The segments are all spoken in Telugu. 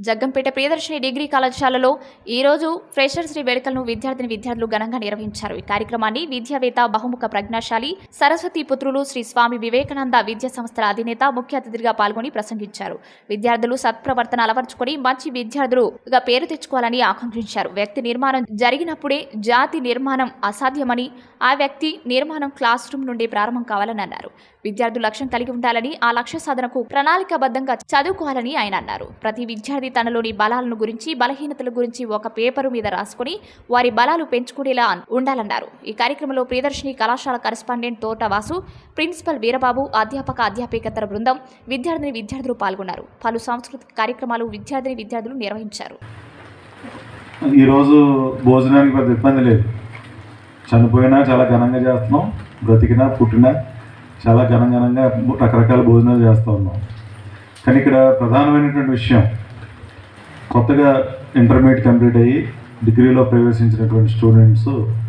జగ్గంపేట ప్రియదర్శిని డిగ్రీ కళాశాలలో ఈరోజు ఫ్రెషర్స్ డే వేడుకలను విద్యార్థిని విద్యార్థులు ఘనంగా నిర్వహించారు ఈ కార్యక్రమాన్ని విద్యావేత్త బహుముఖ ప్రజ్ఞాశాలి సరస్వతి పుత్రులు శ్రీ స్వామి వివేకానంద విద్యా సంస్థల అధినేత ముఖ్య అతిథిగా పాల్గొని ప్రసంగించారు విద్యార్థులు సత్ప్రవర్తన అలవర్చుకొని మంచి విద్యార్థులుగా పేరు తెచ్చుకోవాలని ఆకాంక్షించారు వ్యక్తి నిర్మాణం జరిగినప్పుడే జాతి నిర్మాణం అసాధ్యమని ఆ వ్యక్తి నిర్మాణం క్లాస్ రూమ్ నుండి ప్రారంభం కావాలని అన్నారు విద్యార్థులు లక్ష్యం కలిగి ఉండాలని ఆ లక్ష్య సాధనకు ప్రణాళికాబద్ధంగా చదువుకోవాలని ఆయన అన్నారు ప్రతి విద్యార్థి తనలోని బలాలను గురించి బలహీనతల గురించి ఒక పేపరు మీద రాసుకొని వారి బలాలు పెంచుకునేలా ఉండాలన్నారు ఈ కార్యక్రమంలో ప్రియదర్శిని కళాశాల కరెస్పాండెంట్ తోట వాసు ప్రిన్సిపల్ వీరబాబు అధ్యాపక అధ్యాపకేతర బృందం విద్యార్థిని విద్యార్థులు పాల్గొన్నారు పలు సాంస్కృతిక కార్యక్రమాలు విద్యార్థిని విద్యార్థులు నిర్వహించారు ఈరోజు భోజనానికి పెద్ద ఇబ్బంది లేదు చనిపోయినా చాలా ఘనంగా చేస్తున్నాం బ్రతికినా పుట్టినా చాలా ఘన ఘనంగా రకరకాల భోజనాలు చేస్తూ ఉన్నాం కానీ ఇక్కడ ప్రధానమైనటువంటి విషయం కొత్తగా ఇంటర్మీడియట్ కంప్లీట్ అయ్యి డిగ్రీలో ప్రవేశించినటువంటి స్టూడెంట్స్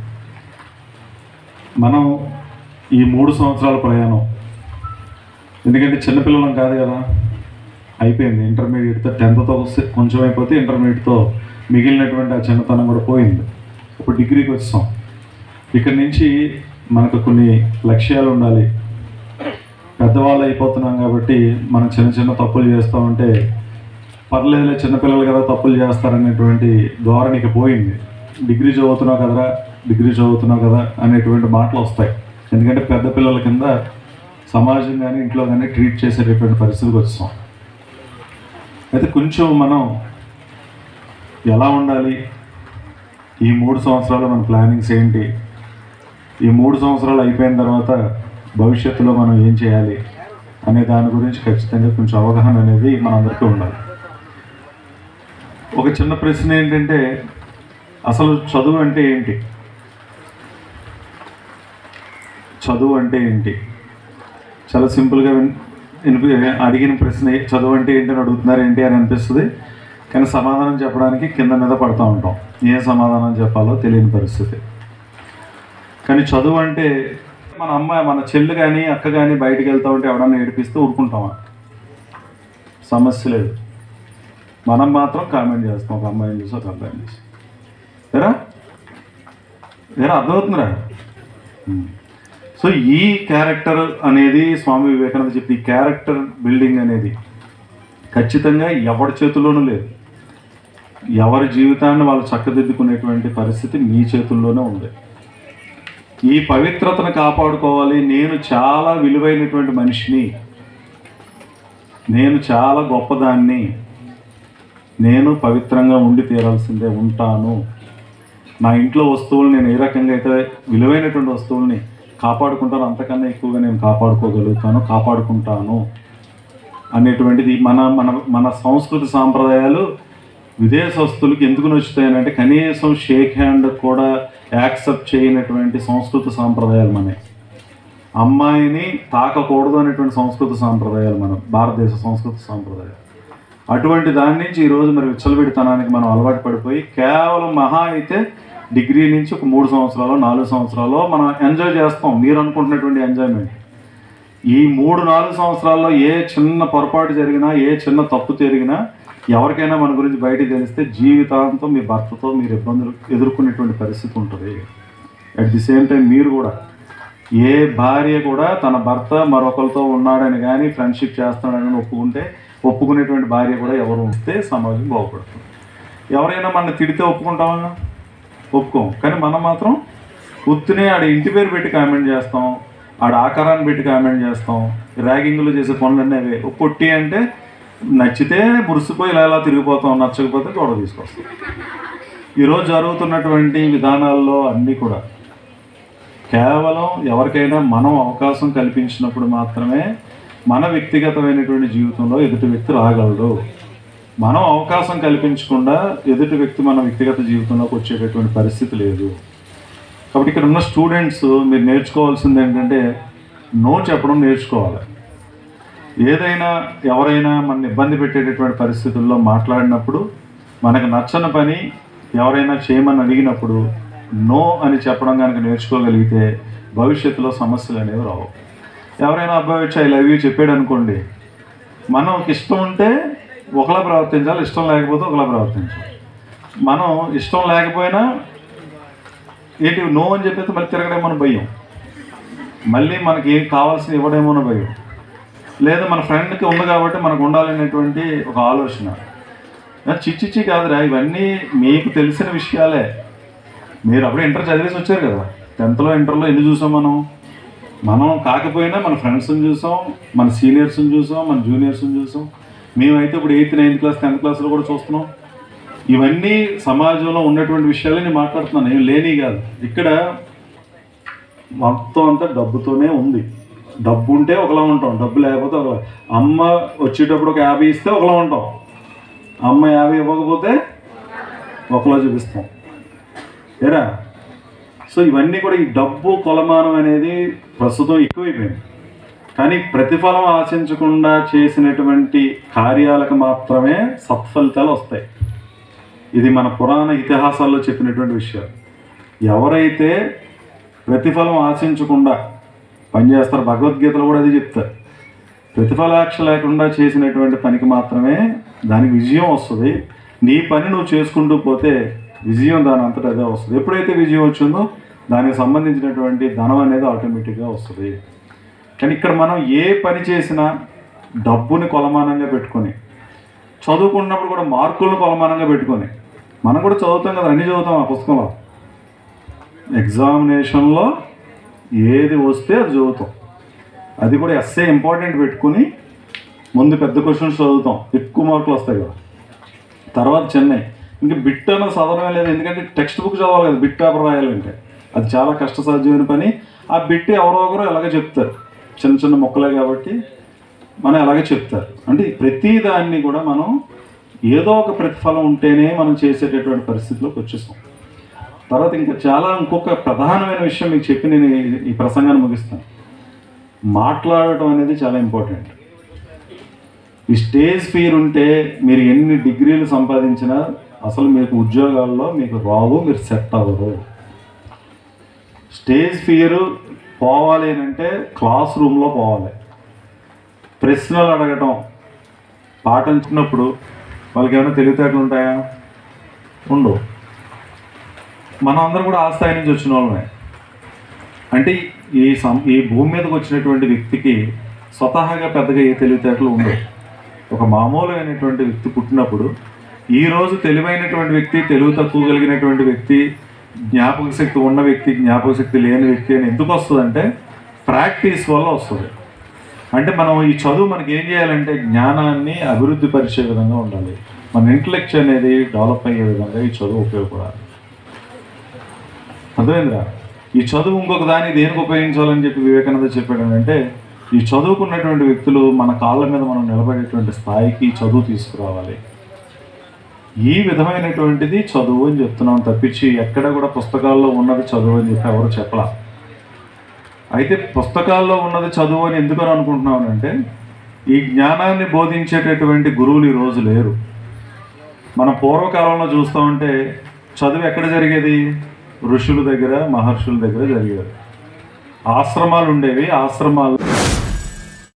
మనం ఈ మూడు సంవత్సరాల ప్రయాణం ఎందుకంటే చిన్నపిల్లలం కాదు కదా అయిపోయింది ఇంటర్మీడియట్తో టెన్త్తో కొంచెం అయిపోతే ఇంటర్మీడియట్తో మిగిలినటువంటి ఆ చిన్నతనం కూడా పోయింది ఇప్పుడు డిగ్రీకి వచ్చాం ఇక్కడి నుంచి మనకు కొన్ని లక్ష్యాలు ఉండాలి పెద్దవాళ్ళు అయిపోతున్నాం కాబట్టి మనం చిన్న చిన్న తప్పులు చేస్తూ ఉంటే పర్లేదులే చిన్నపిల్లలు కదా తప్పులు చేస్తారనేటువంటి ధోరణికి పోయింది డిగ్రీ చదువుతున్నావు కదరా డిగ్రీ చదువుతున్నావు కదా అనేటువంటి మాటలు వస్తాయి ఎందుకంటే పెద్ద పిల్లల కింద సమాజం కానీ ఇంట్లో కానీ ట్రీట్ చేసేటటువంటి పరిస్థితికి వచ్చాం అయితే కొంచెం మనం ఎలా ఉండాలి ఈ మూడు సంవత్సరాలు మన ప్లానింగ్స్ ఏంటి ఈ మూడు సంవత్సరాలు అయిపోయిన తర్వాత భవిష్యత్తులో మనం ఏం చేయాలి అనే దాని గురించి ఖచ్చితంగా కొంచెం అవగాహన అనేది మనందరికీ ఉండాలి ఒక చిన్న ప్రశ్న ఏంటంటే అసలు చదువు అంటే ఏంటి చదువు అంటే ఏంటి చాలా సింపుల్గా విన్- వినిపి అడిగిన ప్రశ్న ఏ- చదువు అంటే ఏంటి అని అడుగుతున్నారు ఏంటి అని అనిపిస్తుంది కానీ సమాధానం చెప్పడానికి కింద మీద పడుతూ ఉంటాం ఏ సమాధానం చెప్పాలో తెలియని పరిస్థితి కానీ చదువు అంటే మన అమ్మ మన చెల్లి కానీ అక్క కానీ బయటికి వెళ్తా ఉంటే ఎవడన్నా ఏడిపిస్తూ ఊరుకుంటామా సమస్య లేదు మనం మాత్రం కామెంట్ చేస్తాం ఒక అమ్మాయిని చూసి ఒక అబ్బాయిని చూసి ఏరా ఏరా అర్థమవుతుందిరా ఉమ్. సో ఈ క్యారెక్టర్ అనేది స్వామి వివేకానంద చెప్పి ఈ క్యారెక్టర్ బిల్డింగ్ అనేది ఖచ్చితంగా ఎవరి చేతుల్లోనూ లేదు ఎవరి జీవితాన్ని వాళ్ళు చక్కదిద్దుకునేటువంటి పరిస్థితి మీ చేతుల్లోనే ఉంది ఈ పవిత్రతను కాపాడుకోవాలి నేను చాలా విలువైనటువంటి మనిషిని నేను చాలా గొప్పదాన్ని నేను పవిత్రంగా ఉండి తీరాల్సిందే ఉంటాను నా ఇంట్లో వస్తువులు నేను ఏ రకంగా అయితే విలువైనటువంటి వస్తువుల్ని కాపాడుకుంటానో అంతకన్నా ఎక్కువగా నేను కాపాడుకోగలుగుతాను కాపాడుకుంటాను అనేటువంటిది మన మన మన సంస్కృతి సాంప్రదాయాలు విదేశస్తులకు ఎందుకు నచ్చుతాయనంటే కనీసం షేక్ హ్యాండ్ కూడా యాక్సెప్ట్ చేయనటువంటి సంస్కృతి సాంప్రదాయాలు మనవి అమ్మాయిని తాకకూడదు అనేటువంటి సంస్కృతి సాంప్రదాయాలు మనం భారతదేశ సంస్కృతి సాంప్రదాయాలు అటువంటి దాని నుంచి ఈరోజు మరి విచ్చలవిడితనానికి మనం అలవాటు పడిపోయి కేవలం మహా అయితే డిగ్రీ నుంచి ఒక మూడు సంవత్సరాలు నాలుగు సంవత్సరాలు మనం ఎంజాయ్ చేస్తాం మీరు అనుకుంటున్నటువంటి ఎంజాయ్మెంట్ ఈ మూడు నాలుగు సంవత్సరాల్లో ఏ చిన్న పొరపాటు జరిగినా ఏ చిన్న తప్పు జరిగినా ఎవరికైనా మన గురించి బయటికి తెలిస్తే జీవితాంతం మీ భర్తతో మీరు ఇబ్బందులు ఎదుర్కొనేటువంటి పరిస్థితి ఉంటుంది అట్ ది సేమ్ టైం మీరు కూడా ఏ భార్య కూడా తన భర్త మరొకరితో ఉన్నాడని కానీ ఫ్రెండ్షిప్ చేస్తున్నాడని ఒప్పుకుంటే ఒప్పుకునేటువంటి భార్య కూడా ఎవరు ఉంటే సమాజం బాగుపడుతుంది ఎవరైనా మన తిడితే ఒప్పుకుంటామా ఒప్పుకోం కానీ మనం మాత్రం ఉత్తినే ఆడ ఇంటి పేరు పెట్టి కామెంట్ చేస్తాం ఆడ ఆకారాన్ని పెట్టి కామెంట్ చేస్తాం ర్యాగింగ్లు చేసే పనులన్నీ అవే ఓ పొట్టి అంటే నచ్చితే మురిసిపోయి ఇలా ఇలా తిరిగిపోతాం నచ్చకపోతే గొడవ తీసుకొస్తాం ఈరోజు జరుగుతున్నటువంటి విధానాల్లో అన్నీ కూడా కేవలం ఎవరికైనా మనం అవకాశం కల్పించినప్పుడు మాత్రమే మన వ్యక్తిగతమైనటువంటి జీవితంలో ఎదుటి వ్యక్తి రాగలడు మనం అవకాశం కల్పించకుండా ఎదుటి వ్యక్తి మన వ్యక్తిగత జీవితంలోకి వచ్చేటటువంటి పరిస్థితి లేదు కాబట్టి ఇక్కడ ఉన్న స్టూడెంట్స్ మీరు నేర్చుకోవాల్సింది ఏంటంటే నో చెప్పడం నేర్చుకోవాలి ఏదైనా ఎవరైనా మన ఇబ్బంది పెట్టేటటువంటి పరిస్థితుల్లో మాట్లాడినప్పుడు మనకు నచ్చని పని ఎవరైనా చేయమని అడిగినప్పుడు నో అని చెప్పడం కనుక నేర్చుకోగలిగితే భవిష్యత్తులో సమస్యలు అనేవి రావు ఎవరైనా అబ్బాయి వచ్చి ఐ లవ్ యూ చెప్పాడు అనుకోండి మనకి ఇష్టం ఉంటే ఒకలా ప్రవర్తించాలి ఇష్టం లేకపోతే ఒకలా ప్రవర్తించాలి మనం ఇష్టం లేకపోయినా ఏంటి నో అని చెప్పేసి మళ్ళీ తిరగడేమో అని భయం మళ్ళీ మనకి ఏం కావాల్సింది ఇవ్వడేమో అని భయం లేదా మన ఫ్రెండ్కి ఉంది కాబట్టి మనకు ఉండాలనేటువంటి ఒక ఆలోచన చిచ్చిచ్చి కాదురా ఇవన్నీ మీకు తెలిసిన విషయాలే మీరు అప్పుడే ఇంటర్ చదివేసి వచ్చారు కదా టెన్త్లో ఇంటర్లో ఎన్ని చూసాం మనం మనం కాకపోయినా మన ఫ్రెండ్స్ని చూసాం మన సీనియర్స్ని చూసాం మన జూనియర్స్ని చూసాం మేమైతే ఇప్పుడు ఎయిత్ నైన్త్ క్లాస్ టెన్త్ క్లాస్లో కూడా చూస్తున్నాం ఇవన్నీ సమాజంలో ఉన్నటువంటి విషయాలే నేను మాట్లాడుతున్నాను ఏం లేని కాదు ఇక్కడ మొత్తం అంతా డబ్బుతోనే ఉంది డబ్బు ఉంటే ఒకలా ఉంటాం డబ్బు లేకపోతే ఒకలా అమ్మ వచ్చేటప్పుడు ఒక యాభై ఇస్తే ఒకలా ఉంటాం అమ్మ యాభై ఇవ్వకపోతే ఒకలా చూపిస్తాం ఏరా సో ఇవన్నీ కూడా ఈ డబ్బు కొలమానం అనేది ప్రస్తుతం ఎక్కువైపోయింది కానీ ప్రతిఫలం ఆశించకుండా చేసినటువంటి కార్యాలకు మాత్రమే సత్ఫలితాలు వస్తాయి ఇది మన పురాణ ఇతిహాసాల్లో చెప్పినటువంటి విషయం ఎవరైతే ప్రతిఫలం ఆశించకుండా పనిచేస్తారు భగవద్గీతలో కూడా అది చెప్తారు ప్రతిఫలాక్ష లేకుండా చేసినటువంటి పనికి మాత్రమే దానికి విజయం వస్తుంది నీ పని నువ్వు చేసుకుంటూ పోతే విజయం దాని అంతటా అదే వస్తుంది ఎప్పుడైతే విజయం వచ్చిందో దానికి సంబంధించినటువంటి ధనం అనేది ఆటోమేటిక్గా వస్తుంది కానీ ఇక్కడ మనం ఏ పని చేసినా డబ్బుని కొలమానంగా పెట్టుకొని చదువుకున్నప్పుడు కూడా మార్కులను కొలమానంగా పెట్టుకొని మనం కూడా చదువుతాం కదా అన్ని చదువుతాం ఆ పుస్తకంలో ఎగ్జామినేషన్లో ఏది వస్తే అది చదువుతాం అది కూడా ఎస్ఏ ఇంపార్టెంట్ పెట్టుకుని ముందు పెద్ద క్వశ్చన్స్ చదువుతాం ఎక్కువ మార్కులు వస్తాయి కదా తర్వాత చెన్నై ఇంకా బిట్ అన్నది చదవడమే లేదు ఎందుకంటే టెక్స్ట్ బుక్ చదవాలి కదా బిట్ పేపర్ రాయాలంటే అది చాలా కష్టసాధ్యమైన పని ఆ బిట్ ఎవరో ఒకరు ఎలాగ చెప్తారు చిన్న చిన్న మొక్కలే కాబట్టి మనం ఎలాగే చెప్తారు అంటే ప్రతి దాన్ని కూడా మనం ఏదో ఒక ప్రతిఫలం ఉంటేనే మనం చేసేటటువంటి పరిస్థితిలోకి వచ్చేస్తాం తర్వాత ఇంకా చాలా ఇంకొక ప్రధానమైన విషయం మీకు చెప్పి నేను ఈ- ఈ ప్రసంగాన్ని ముగిస్తాను మాట్లాడటం అనేది చాలా ఇంపార్టెంట్ ఈ స్టేజ్ ఫీర్ ఉంటే మీరు ఎన్ని డిగ్రీలు సంపాదించినా అసలు మీకు ఉద్యోగాల్లో మీకు రావు మీరు సెట్ అవ్వరు స్టేజ్ ఫియర్ పోవాలి అని అంటే క్లాస్ రూమ్లో పోవాలి ప్రశ్నలు అడగటం పాటించినప్పుడు వాళ్ళకి ఏమైనా తెలివితేటలు ఉంటాయా ఉండవు మనం అందరం కూడా ఆ స్థాయి నుంచి వచ్చిన వాళ్ళమే అంటే ఈ సం ఈ భూమి మీదకి వచ్చినటువంటి వ్యక్తికి స్వతహాగా పెద్దగా ఏ తెలివితేటలు ఉండవు ఒక మామూలైనటువంటి వ్యక్తి పుట్టినప్పుడు ఈ రోజు తెలివైనటువంటి వ్యక్తి తెలివి తక్కువ కలిగినటువంటి వ్యక్తి జ్ఞాపక శక్తి ఉన్న వ్యక్తి జ్ఞాపక శక్తి లేని వ్యక్తి అని ఎందుకు వస్తుందంటే ప్రాక్టీస్ వల్ల వస్తుంది అంటే మనం ఈ చదువు మనకి ఏం చేయాలంటే జ్ఞానాన్ని అభివృద్ధి పరిచే విధంగా ఉండాలి మన ఇంటలెక్ట్ అనేది డెవలప్ అయ్యే విధంగా ఈ చదువు ఉపయోగపడాలి అర్థమైందిరా ఈ చదువు ఇంకొక దాన్ని దేనికి ఉపయోగించాలని చెప్పి వివేకానంద చెప్పాడు అంటే ఈ చదువుకున్నటువంటి వ్యక్తులు మన కాళ్ళ మీద మనం నిలబడేటువంటి స్థాయికి ఈ చదువు తీసుకురావాలి ఈ విధమైనటువంటిది చదువు అని చెప్తున్నాం తప్పించి ఎక్కడ కూడా పుస్తకాల్లో ఉన్నది చదువు అని చెప్పి ఎవరు చెప్పలా అయితే పుస్తకాల్లో ఉన్నది చదువు అని ఎందుకని అనుకుంటున్నానంటే ఈ జ్ఞానాన్ని బోధించేటటువంటి గురువులు ఈ రోజు లేరు మన పూర్వకాలంలో చూస్తూ ఉంటే చదువు ఎక్కడ జరిగేది ఋషుల దగ్గర మహర్షుల దగ్గర జరిగేది ఆశ్రమాలు ఉండేవి ఆశ్రమాలు